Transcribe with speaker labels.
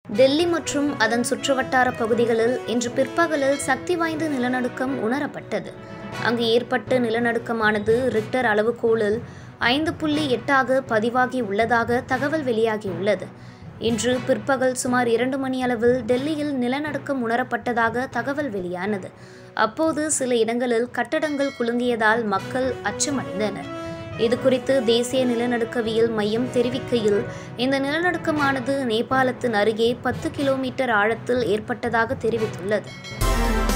Speaker 1: டெல்லி மற்றும் அதன் சுற்றுவட்டார பகுதிகளில் இன்று பிற்பகலில் சக்தி வாய்ந்த நிலநடுக்கம் உணரப்பட்டது அங்கு ஏற்பட்ட நிலநடுக்கமானது ரிக்டர் அளவுகோலில் ஐந்து புள்ளி எட்டாக பதிவாகி உள்ளதாக தகவல் வெளியாகியுள்ளது இன்று பிற்பகல் சுமார் இரண்டு மணி அளவில் டெல்லியில் நிலநடுக்கம் உணரப்பட்டதாக தகவல் வெளியானது அப்போது சில இடங்களில் கட்டடங்கள் குலுங்கியதால் மக்கள் அச்சமடைந்தனர் இது குறித்து தேசிய நிலநடுக்கவியல் மையம் தெரிவிக்கையில் இந்த நிலநடுக்கமானது நேபாளத்தின் அருகே பத்து கிலோமீட்டர் ஆழத்தில் ஏற்பட்டதாக தெரிவித்துள்ளது